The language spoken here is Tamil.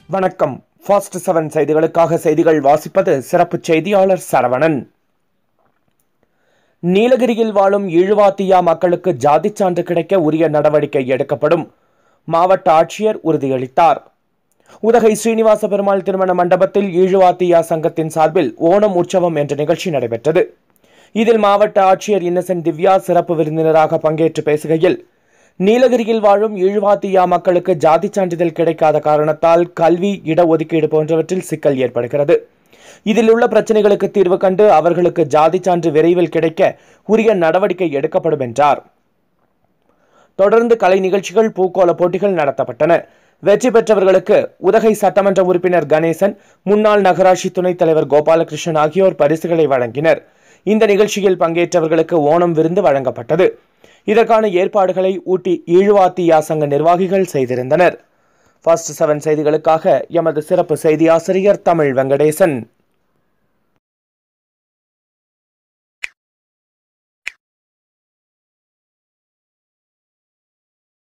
வணக்கம் ஃபாஸ்ட் செவன் செய்திகளுக்காக செய்திகள் வாசிப்பது சிறப்பு செய்தியாளர் சரவணன் நீலகிரியில் வாழும் ஈழுவாத்தியா மக்களுக்கு ஜாதிச் சான்று கிடைக்க உரிய நடவடிக்கை எடுக்கப்படும் மாவட்ட ஆட்சியர் உறுதியளித்தார் உதகை ஸ்ரீனிவாச பெருமாள் திருமண மண்டபத்தில் ஈழுவாத்தியா சங்கத்தின் சார்பில் ஓணம் உற்சவம் என்ற நிகழ்ச்சி நடைபெற்றது இதில் மாவட்ட ஆட்சியர் இன்னசென்ட் திவ்யா சிறப்பு விருந்தினராக பங்கேற்று பேசுகையில் நீலகிரியில் வாழும் ஈழுவாத்தியா மக்களுக்கு ஜாதிச் சான்றிதழ் கிடைக்காத காரணத்தால் கல்வி இடஒதுக்கீடு போன்றவற்றில் சிக்கல் ஏற்படுகிறது இதில் உள்ள பிரச்சனைகளுக்கு தீர்வு கண்டு அவர்களுக்கு ஜாதிச் சான்று விரைவில் கிடைக்க உரிய நடவடிக்கை எடுக்கப்படும் என்றார் தொடர்ந்து கலை நிகழ்ச்சிகள் பூக்கோள போட்டிகள் நடத்தப்பட்டன வெற்றி பெற்றவர்களுக்கு உதகை சட்டமன்ற உறுப்பினர் கணேசன் முன்னாள் நகராட்சி துணைத் தலைவர் கோபாலகிருஷ்ணன் ஆகியோர் பரிசுகளை வழங்கினர் இந்த நிகழ்ச்சியில் பங்கேற்றவர்களுக்கு ஓணம் விருந்து வழங்கப்பட்டது இதற்கான ஏற்பாடுகளை ஊட்டி ஈழுவாத்தியா சங்க நிர்வாகிகள் செய்திருந்தனர் ஃபர்ஸ்ட் செவன் செய்திகளுக்காக எமது சிறப்பு செய்தி ஆசிரியர் தமிழ் வெங்கடேசன்